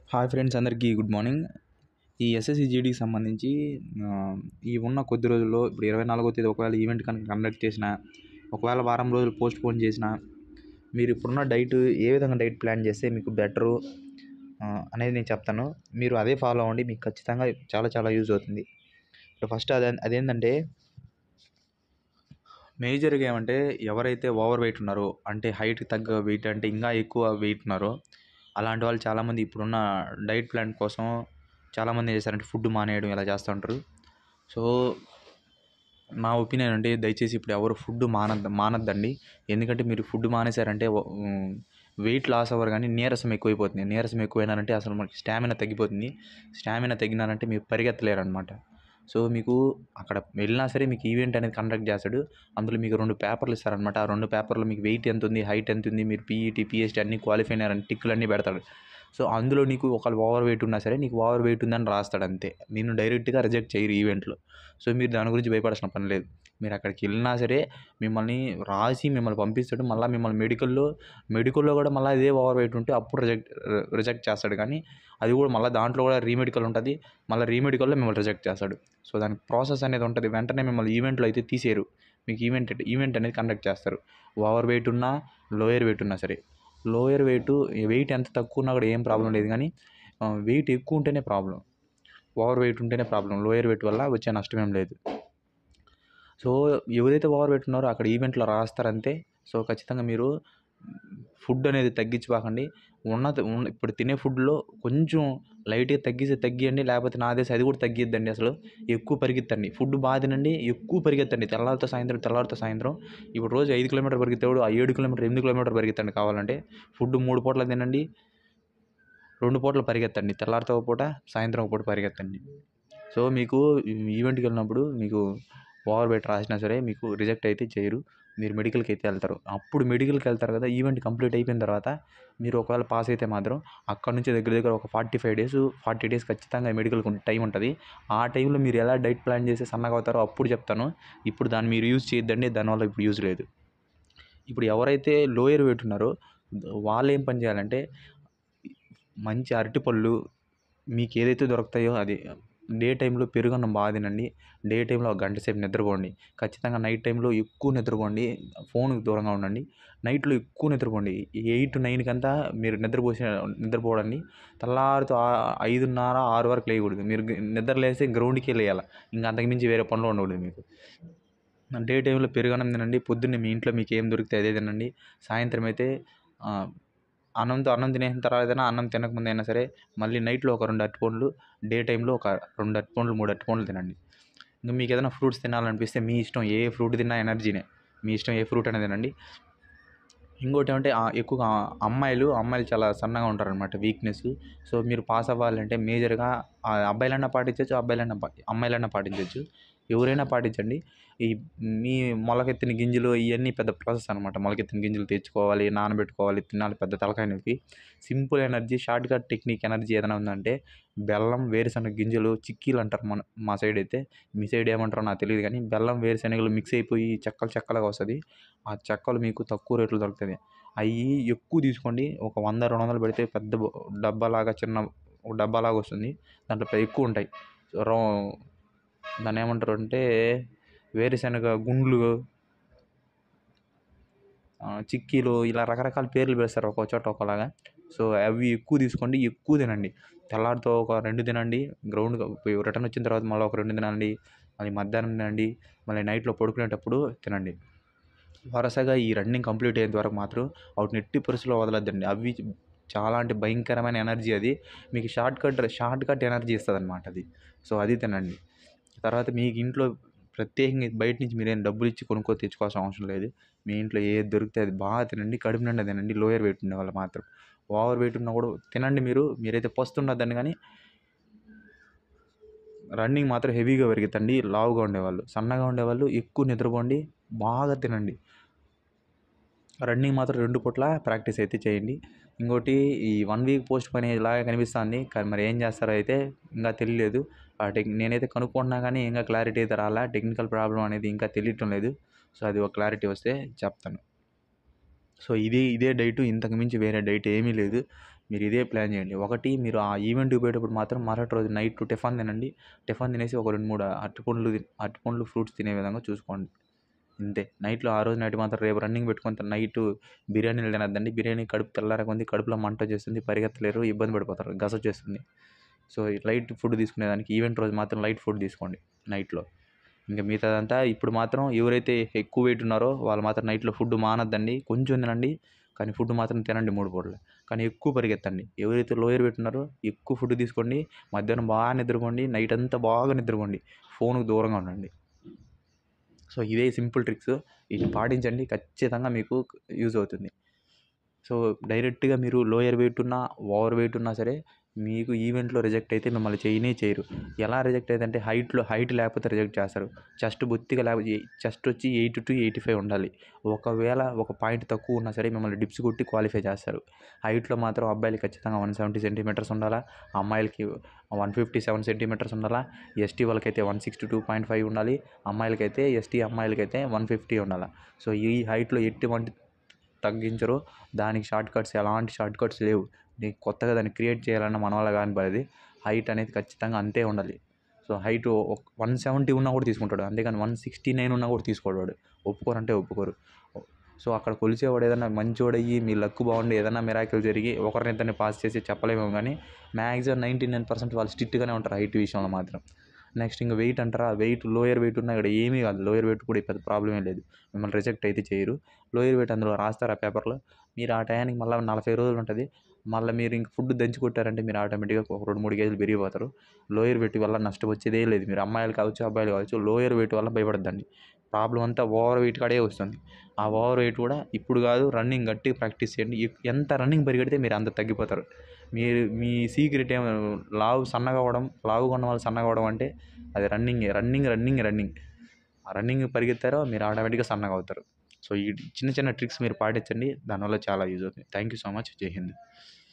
hi friends అందరికీ good morning ఈ SSC జీడీకి సంబంధించి ఆ, ఈ ఉన్న కొద్ది రోజుల్లో ఇప్పుడు ఇరవై నాలుగో తేదీ ఒకవేళ ఈవెంట్ కనుక కండక్ట్ చేసిన ఒకవేళ వారం రోజులు పోస్ట్ పోన్ చేసిన మీరు ఇప్పుడున్న డైట్ ఏ విధంగా డైట్ ప్లాన్ చేస్తే మీకు బెటరు అనేది నేను చెప్తాను మీరు అదే ఫాలో అవ్వండి మీకు ఖచ్చితంగా చాలా చాలా యూజ్ అవుతుంది ఇప్పుడు ఫస్ట్ అదే అదేంటంటే మేజర్గా ఏమంటే ఎవరైతే ఓవర్ వెయిట్ ఉన్నారో అంటే హైట్కి తగ్గ వెయిట్ అంటే ఇంకా ఎక్కువ వెయిట్ ఉన్నారో అలాంటి వాళ్ళు చాలామంది ఇప్పుడున్న డైట్ ప్లాన్ కోసం చాలామంది ఏం చేస్తారంటే ఫుడ్ మానేయడం ఇలా చేస్తూ ఉంటారు సో నా ఒపీనియన్ అంటే దయచేసి ఇప్పుడు ఎవరు ఫుడ్ మానద్ద మానద్దండి ఎందుకంటే మీరు ఫుడ్ మానేశారంటే వెయిట్ లాస్ అవ్వరు కానీ నీరసం ఎక్కువైపోతుంది నీరసం ఎక్కువైనారంటే అసలు మనకి స్టామినా తగ్గిపోతుంది స్టామినా తగ్గినారంటే మీరు పరిగెత్తలేరు అనమాట సో మీకు అక్కడ వెళ్ళినా సరే మీకు ఈవెంట్ అనేది కండక్ట్ చేస్తాడు అందులో మీకు రెండు పేపర్లు ఇస్తారనమాట ఆ రెండు పేపర్లో మీకు వెయిట్ ఎంత ఉంది హైట్ ఎంత ఉంది మీరు పీఈటీ పిహెచ్డి అన్ని క్వాలిఫై అయ్యారని టిక్కులు అన్నీ పెడతాడు సో అందులో నీకు ఒకవేళ ఓవర్ వెయిట్ ఉన్నా సరే నీకు ఓవర్ వెయిట్ ఉందని రాస్తాడు అంతే నేను డైరెక్ట్గా రిజెక్ట్ చేయరు ఈవెంట్లో సో మీరు దాని గురించి భయపడాల్సిన పని లేదు మీరు అక్కడికి వెళ్ళినా సరే మిమ్మల్ని రాసి మిమ్మల్ని పంపిస్తాడు మళ్ళీ మిమ్మల్ని మెడికల్లో మెడికల్లో కూడా మళ్ళీ ఇదే ఓవర్ వెయిట్ ఉంటే అప్పుడు రిజెక్ట్ రిజెక్ట్ చేస్తాడు కానీ అది కూడా మళ్ళీ దాంట్లో కూడా రీమెడికల్ ఉంటుంది మళ్ళీ రీమెడికల్లో మిమ్మల్ని రిజెక్ట్ చేస్తాడు సో దానికి ప్రాసెస్ అనేది ఉంటుంది వెంటనే మిమ్మల్ని ఈవెంట్లో అయితే తీసేయరు మీకు ఈవెంట్ ఈవెంట్ అనేది కండక్ట్ చేస్తారు ఓవర్ వెయిట్ ఉన్నా లోయర్ వెయిట్ ఉన్నా సరే లోయర్ వెయిట్ వెయిట్ ఎంత తక్కువ ఉన్నా కూడా ఏం ప్రాబ్లం లేదు కానీ వెయిట్ ఎక్కువ ఉంటేనే ప్రాబ్లం ఓవర్ వెయిట్ ఉంటేనే ప్రాబ్లం లోయర్ వెయిట్ వల్ల వచ్చే నష్టం ఏం లేదు సో ఎవరైతే ఓవర్ వెయిట్ ఉన్నారో అక్కడ ఈవెంట్లో రాస్తారంతే సో ఖచ్చితంగా మీరు ఫుడ్ అనేది తగ్గించుకోకండి ఉన్న ఉన్న ఇప్పుడు తినే ఫుడ్లో కొంచెం లైట్గా తగ్గిస్తే తగ్గియండి లేకపోతే నా దేశం అది కూడా తగ్గిద్దండి అసలు ఎక్కువ పరిగెత్తండి ఫుడ్ బాగా తినండి ఎక్కువ పరిగెత్తండి తెల్లారితో సాయంత్రం తెల్లారితో సాయంత్రం ఇప్పుడు రోజు ఐదు కిలోమీటర్ పరిగెత్తేవాడు ఆ ఏడు కిలోమీటర్ ఎనిమిది కిలోమీటర్ పరిగెత్తండి కావాలంటే ఫుడ్ మూడు పూటలు తినండి రెండు పూటలు పరిగెత్తండి తెల్లారితో ఒక పూట సాయంత్రం ఒక పూట పరిగెత్తండి సో మీకు ఈవెంట్కి వెళ్ళినప్పుడు మీకు ఓవర్ వెయిట్ రాసినా సరే మీకు రిజెక్ట్ అయితే చేయరు మీరు మెడికల్కి అయితే వెళ్తారు అప్పుడు మెడికల్కి వెళ్తారు కదా ఈవెంట్ కంప్లీట్ అయిపోయిన తర్వాత మీరు ఒకవేళ పాస్ అయితే మాత్రం అక్కడ నుంచి దగ్గర దగ్గర ఒక forty five days forty days ఖచ్చితంగా మెడికల్కి టైం ఉంటుంది ఆ టైంలో మీరు ఎలా డైట్ ప్లాన్ చేసి సన్నగా అవుతారో అప్పుడు చెప్తాను ఇప్పుడు దాన్ని మీరు యూజ్ చేయొద్దండి దానివల్ల ఇప్పుడు యూజ్ లేదు ఇప్పుడు ఎవరైతే లోయర్ వెయిట్ ఉన్నారో వాళ్ళు ఏం పని చేయాలంటే మంచి అరటిపళ్ళు మీకు ఏదైతే దొరుకుతాయో అది డే టైంలో పెరుగన్నం బాగా తినండి డే టైంలో ఒక గంట సేపు నిద్రపోండి ఖచ్చితంగా నైట్ టైంలో ఎక్కువ నిద్రపోండి ఫోన్కి దూరంగా ఉండండి నైట్లో ఎక్కువ నిద్రపోండి ఎయిట్ నైన్కి అంతా మీరు నిద్రపోసి నిద్రపోవడండి తెల్లారితో ఆ- ఐదున్నర ఆరు వరకు లేయకూడదు మీరు నిద్ర లేస్తే గ్రౌండ్కి లేయాలి ఇంకా అంతకుమించి వేరే పనులు ఉండకూడదు మీకు డే టైంలో పెరుగన్నం తినండి పొద్దున్నే మీ ఇంట్లో మీకు ఏం దొరికితే అదే తినండి సాయంత్రం అయితే ఆ, అన్నంతో అన్నం తినేసిన తర్వాత అయినా అన్నం తినకముందు అయినా సరే మళ్ళీ నైట్లో ఒక రెండు అరటిపండ్లు డే టైంలో ఒక రెండు అరటిపండ్లు మూడు అరటిపండ్లు తినండి ఇంకా మీకు ఏదైనా ఫ్రూట్స్ తినాలనిపిస్తే మీ ఇష్టం ఏ ఫ్రూట్ తిన్నా ఎనర్జీనే మీ ఇష్టం ఏ ఫ్రూట్ అనేది తినండి ఇంకోటి ఏమంటే ఆ ఎక్కువగా అమ్మాయిలు అమ్మాయిలు చాలా సన్నగా ఉంటారనమాట వీక్నెస్ సో మీరు పాస్ అవ్వాలంటే మేజర్గా ఆ అబ్బాయిలన్నా పాటించవచ్చు అబ్బాయిలన్నా పా- అమ్మాయిలన్నా పాటించవచ్చు ఎవరైనా పాటించండి ఈ మీ మొలకెత్తిన గింజలు ఇవన్నీ పెద్ద ప్రాసెస్ అనమాట మొలకెత్తిన గింజలు తెచ్చుకోవాలి నానబెట్టుకోవాలి తినాలి పెద్ద తలకాయ నొప్పి simple energy short cut technique energy ఏదైనా ఉందంటే బెల్లం వేరుశనగ గింజలు చిక్కీలు అంటారు మన మా సైడ్ అయితే మీ సైడ్ ఏమంటారో నాకు తెలియదు కానీ బెల్లం వేరుశనగలు మిక్స్ అయిపోయి చెక్కలు చెక్కలుగా వస్తుంది ఆ చెక్కలు మీకు తక్కువ రేట్లో దొరుకుతుంది అవి ఎక్కువ తీసుకోండి ఒక వంద రెండు వందలు పెడితే పెద్ద బ- డబ్బాలాగా చిన్న ఒక డబ్బాలాగా వస్తుంది దాంట్లో పె- ఎక్కువ ఉంటాయి రో దాన్ని ఏమంటారు అంటే వేరుశనగ గుండ్లు ఆ, చిక్కీలు ఇలా రకరకాల పేర్లు పెడతారు ఒక్కో చోట ఒకలాగా సో అవి ఎక్కువ తీసుకోండి ఎక్కువ తినండి తెల్లారితో ఒక రెండు తినండి గ్రౌండ్ రిటర్న్ వచ్చిన తర్వాత మళ్ళీ ఒక రెండు తినండి మళ్ళీ మధ్యాహ్నం తినండి మళ్ళీ నైట్లో పడుకునేటప్పుడు తినండి వరుసగా ఈ రన్నింగ్ కంప్లీట్ అయ్యేంత వరకు మాత్రం వాటిని ఎట్టి పరిస్థితుల్లో వదలొద్దండి అవి చాలా అంటే భయంకరమైన ఎనర్జీ అది మీకు short cut short cut energy ఇస్తుంది అనమాట అది సో అది తినండి తర్వాత మీకు ఇంట్లో ప్రత్యేకంగా బయట నుంచి మీరేం డబ్బులు ఇచ్చి కొనుక్కో తెచ్చుకోవాల్సిన అవసరం లేదు మీ ఇంట్లో ఏది దొరికితే అది బాగా తినండి కడుపు నిండా తినండి లోయర్ వెయిట్ ఉండే వాళ్ళు మాత్రం ఓవర్ వెయిట్ ఉన్నా కూడా తినండి మీరు మీరైతే పస్తుండద్దని కానీ రన్నింగ్ మాత్రం హెవీగా పెరుగుతండి లావుగా ఉండేవాళ్ళు సన్నగా ఉండేవాళ్ళు ఎక్కువ నిద్రపోండి బాగా తినండి రన్నింగ్ మాత్రం రెండు పూట్ల ప్రాక్టీస్ అయితే చేయండి ఇంకోటి ఈ వన్ వీక్ పోస్ట్ పని ఇలాగే కనిపిస్తుంది కానీ మరి ఏం చేస్తారో అయితే ఇంకా తెలియలేదు ఆ టెక్ నేనైతే కనుక్కుంటున్నా కానీ ఇంకా క్లారిటీ అయితే రాలా టెక్నికల్ ప్రాబ్లం అనేది ఇంకా తెలియటం లేదు సో అది ఒక క్లారిటీ వస్తే చెప్తాను సో ఇది ఇదే డైట్ ఇంతకు మించి వేరే డైట్ ఏమీ లేదు మీరు ఇదే ప్లాన్ చేయండి ఒకటి మీరు ఆ ఈవెంట్కి పోయేటప్పుడు మాత్రం మరుసటి రోజు నైట్ టిఫన్ తినండి టిఫన్ తినేసి ఒక రెండు మూడు అరటిపండ్లు తిన్- అరటిపండ్లు ఫ్రూట్స్ తినే విధంగా చూసుకోండి ఇంతే నైట్లో ఆ రోజు నైట్ మాత్రం రేపు రన్నింగ్ పెట్టుకొని నైట్ బిర్యానీలు తినద్దండి బిర్యానీ కడుపు తెల్లారక ఉంది కడుపులో మంట చేస్తుంది పరిగెత్తలేరు ఇబ్బంది పడిపోతారు గస వచ్చేస్తుంది సో ఈ లైట్ ఫుడ్ తీసుకునేదానికి ఈవెంట్ రోజు మాత్రం లైట్ ఫుడ్ తీసుకోండి నైట్లో ఇంకా మిగతాదంతా ఇప్పుడు మాత్రం ఎవరైతే ఎక్కువ వెయిట్ ఉన్నారో వాళ్ళు మాత్రం నైట్లో ఫుడ్ మానద్దండి కొంచెం తినండి కానీ ఫుడ్ మాత్రం తినండి మూడు పూటలు కానీ ఎక్కువ పరిగెత్తండి ఎవరైతే లోయర్ వెయిట్ ఉన్నారో ఎక్కువ ఫుడ్ తీసుకోండి మధ్యాహ్నం బాగా నిద్రపోండి నైట్ అంతా బాగా నిద్రపోండి ఫోన్కి దూరంగా ఉండండి సో ఇదే సింపుల్ ట్రిక్స్ ఇది పాటించండి ఖచ్చితంగా మీకు యూజ్ అవుతుంది సో డైరెక్ట్గా మీరు లోయర్ వెయిట్ ఉన్నా ఓవర్ వెయిట్ ఉన్నా సరే మీకు ఈవెంట్లో రిజెక్ట్ అయితే మిమ్మల్ని చేయనే చేయరు ఎలా రిజెక్ట్ అయితే అంటే హైట్లో హైట్ లేకపోతే రిజెక్ట్ చేస్తారు చెస్ట్ బొత్తిగా లేకపోతే చెస్ట్ వచ్చి ఎయిట్ టు ఎయిటీ ఫైవ్ ఉండాలి ఒకవేళ ఒక పాయింట్ తక్కువ ఉన్నా సరే మిమ్మల్ని డిప్స్ కొట్టి క్వాలిఫై చేస్తారు హైట్లో మాత్రం అబ్బాయిలు ఖచ్చితంగా వన్ సెవెంటీ సెంటీమీటర్స్ ఉండాలా అమ్మాయిలకి వన్ ఫిఫ్టీ సెవెన్ సెంటీమీటర్స్ ఉండాలా ఎస్టీ వాళ్ళకైతే one sixty two point five ఉండాలి అమ్మాయిలకైతే ఎస్టీ అమ్మాయిలకైతే వన్ ఫిఫ్టీ ఉండాలి సో ఈ హైట్లో ఎటువంటి తగ్గించరు దానికి షార్ట్ కట్స్ ఎలాంటి షార్ట్ కట్స్ లేవు నీకు కొత్తగా దాన్ని క్రియేట్ చేయాలన్న మన వల్ల కాని పది హైట్ అనేది ఖచ్చితంగా అంతే ఉండాలి సో హైట్ వన్ సెవెంటీ ఉన్నా కూడా తీసుకుంటాడు అంతేగాని వన్ సిక్స్టీ నైన్ ఉన్నా కూడా తీసుకోడు వాడు ఒప్పుకోరంటే ఒప్పుకోరు సో అక్కడ కొలిచేవాడు ఏదైనా మంచివాడు అయ్యి మీ లక్ బాగుండి ఏదైనా మిరాకిల్ జరిగి ఒకరిని ఇద్దరిని పాస్ చేసి చెప్పలేము కానీ మ్యాక్సిమం నైంటీ నైన్ పర్సెంట్ వాళ్ళు స్ట్రిక్ట్గానే ఉంటారు హైట్ విషయంలో మాత్రం నెక్స్ట్ ఇంకా వెయిట్ అంటారా వెయిట్ లోయర్ వెయిట్ ఉన్నా ఇక్కడ ఏమీ కాదు లోయర్ వెయిట్ కూడా పెద్ద ప్రాబ్లం ఏం లేదు మిమ్మల్ని రిజెక్ట్ అయితే చేయరు లోయర్ వెయిట్ అందులో రాస్తారు ఆ పేపర్లో మీరు ఆ టయానికి మళ్ళీ నలభై రోజులు ఉంటుంది మళ్ళీ మీరు ఇంక ఫుడ్ దంచి కొట్టారంటే మీరు ఆటోమేటిక్గా ఒక రెండు మూడు కేజీలు పెరిగిపోతారు లోయర్ వెయిట్ వల్ల నష్టం వచ్చేదే లేదు మీరు అమ్మాయిలు కావచ్చు అబ్బాయిలు కావచ్చు లోయర్ వెయిట్ వల్ల భయపడద్దండి ప్రాబ్లం అంతా ఓవర్ వెయిట్ కాడే వస్తుంది ఆ ఓవర్ వెయిట్ కూడా ఇప్పుడు కాదు రన్నింగ్ గట్టి ప్రాక్టీస్ చేయండి ఎక్- ఎంత రన్నింగ్ పరిగెడితే మీరు అంత తగ్గిపోతారు మీరు మీ సీక్రెట్ ఏమో లావు సన్నగా అవ్వడం లావుగా ఉన్న వాళ్ళు సన్నగా అవ్వడం అంటే అది రన్నింగ్ రన్నింగ్ రన్నింగ్ రన్నింగ్ ఆ రన్నింగ్ పరిగెత్తారో మీరు ఆటోమేటిక్గా సన్నగా అవుతారు సో ఈ చిన్న చిన్న ట్రిక్స్ మీరు పాటించండి దానివల్ల చాలా యూజ్ అవుతుంది థ్యాంక్ యూ సో మచ్ జై హింద్